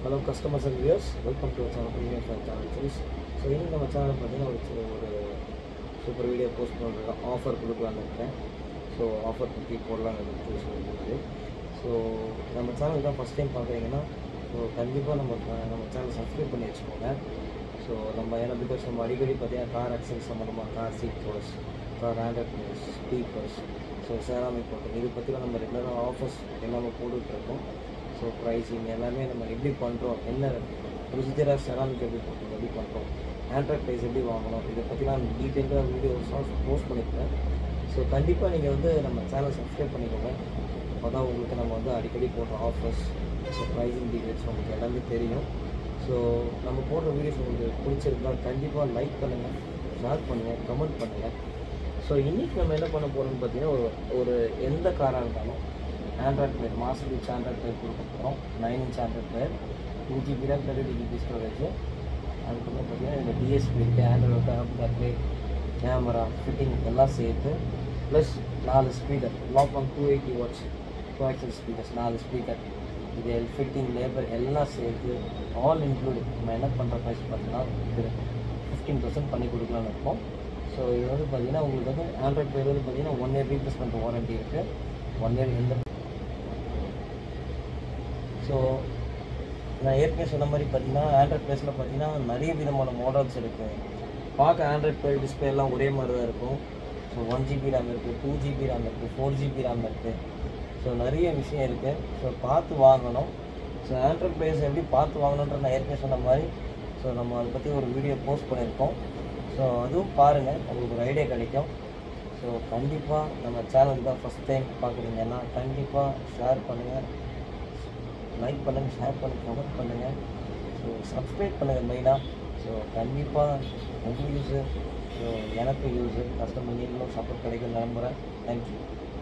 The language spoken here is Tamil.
hello customers and views welcome to channel premium five channel series so இன்னும் நம்ம சேனல் பார்த்தீங்கன்னா ஒரு சி- ஒரு சூப்பர் வீடியோ போஸ்ட் பண்ணுறேன் ஆஃபர் கொடுக்கலான்னு இருக்கேன் ஸோ ஆஃபர் பற்றி போடலான்னு எனக்கு சொல்லியிருந்தது ஸோ நம்ம சேனல் தான் ஃபஸ்ட் டைம் பார்க்குறீங்கன்னா ஸோ கண்டிப்பாக நம்ம அஹ், நம்ம சேனல் சப்ஸ்கிரைப் பண்ணி வச்சுக்கோங்க ஸோ நம்ம ஏன்னா பிகாஸ் நம்ம அடிக்கடி பார்த்தீங்கன்னா கார் ஆக்சிடென்ட் சம்மந்தமாக கார் சீட் கவர்ஸ் கார் ஹேண்டர் ஸ்பீக்கர்ஸ் ஸோ சேராமிக் போட்டோம் இது பற்றிலாம் நம்ம ரெகுலராக ஆஃபர்ஸ் எல்லாமே போட்டுட்ருக்கோம் ஸோ ப்ரைஸிங் எல்லாமே நம்ம எப்படி பண்ணுறோம் என்ன ப்ரொசீஜராக செராமிக் எப்படி போட்டோம் எப்படி பண்ணுறோம் ஆண்ட்ராய்ட் ப்ரைஸ் எப்படி வாங்கணும் இதை பற்றிலாம் டீட்டெயிலாக வீடியோஸ்லாம் போஸ்ட் பண்ணியிருக்கேன் ஸோ கண்டிப்பாக நீங்கள் வந்து நம்ம சேனல் சப்ஸ்கிரைப் பண்ணிக்கோங்க அப்போ தான் உங்களுக்கு நம்ம வந்து அடிக்கடி போடுற ஆஃபர்ஸ் ஸோ ப்ரைஸிங் டீட்டெயில்ஸ் உங்களுக்கு எல்லாமே தெரியும் ஸோ நம்ம போடுற வீடியோஸ் உங்களுக்கு பிடிச்சிருந்தா கண்டிப்பாக லைக் பண்ணுங்கள் ஷேர் பண்ணுங்கள் கமெண்ட் பண்ணுங்கள் ஸோ இன்றைக்கி நம்ம என்ன பண்ண போகிறோம்னு பார்த்தீங்கன்னா ஒரு ஒரு எந்த காராக இருந்தாலும் Android player master inch Android player கொடுக்க போகிறோம் nine inch Android player two GB RAM thirty GB storage அதுக்கப்புறம் பார்த்தீங்கன்னா இந்த டிஎஸ்பி இருக்குது Android app battery camera fitting எல்லாம் சேர்த்து ப்ளஸ் நாலு speaker lock on two eighty watts coaxial speakers நாலு ஸ்பீக்கர் இது ஃபிட்டிங் லேபர் எல்லாம் சேர்த்து ஆல் இன்க்ளூடிங் நம்ம என்ன பண்ணுற ப்ரைஸ் பார்த்தீங்கன்னா இது ஃபிஃப்டீன் பர்சன்ட் பண்ணி கொடுக்கலான்னு இருக்கோம் ஸோ இது வந்து பார்த்தீங்கன்னா உங்களுக்கு வந்து ஆண்ட்ராய்ட் பேர் வந்து பார்த்தீங்கன்னா ஒன் இயர் ரீப்ளேஸ்மெண்ட் வாரண்ட்டி இருக்குது ஒன் இயர் எந்த ஸோ நான் ஏற்கனவே சொன்ன மாதிரி பார்த்தீங்கன்னா ஆண்ட்ராய்ட் ப்ளேஸில் பார்த்தீங்கன்னா நிறைய விதமான மாடல்ஸ் இருக்குது பார்க்க ஆண்ட்ராய்ட் ப்ளே டிஸ்பிளே எல்லாம் ஒரே மாதிரி தான் இருக்கும் ஸோ ஒன் ஜிபி ரேம் இருக்குது டூ ஜிபி ரேம் இருக்குது ஃபோர் ஜிபி ரேம் இருக்குது ஸோ நிறைய விஷயம் இருக்குது ஸோ பார்த்து வாங்கணும் ஸோ ஆண்ட்ராய்ட் ப்ளேஸ் எப்படி பார்த்து வாங்கணுன்ற நான் ஏற்கனவே சொன்ன மாதிரி ஸோ நம்ம அதை பற்றி ஒரு வீடியோ போஸ்ட் பண்ணியிருக்கோம் ஸோ அதுவும் பாருங்கள் உங்களுக்கு ஒரு ஐடியா கிடைக்கும் ஸோ கண்டிப்பாக நம்ம சேனலுக்கு தான் ஃபஸ்ட் டைம் பார்க்குறீங்கன்னா கண்டிப்பாக ஷேர் பண்ணுங்கள் லைக் பண்ணுங்கள் ஷேர் பண்ணுங்கள் கமெண்ட் பண்ணுங்கள் ஸோ சப்ஸ்கிரைப் பண்ணுங்கள் மெயினாக ஸோ கண்டிப்பாக உங்களுக்கு யூஸு ஸோ எனக்கு யூஸு கஸ்டமர் நீங்களும் சப்போர்ட் கிடைக்கும் நம்புகிறேன் தேங்க்யூ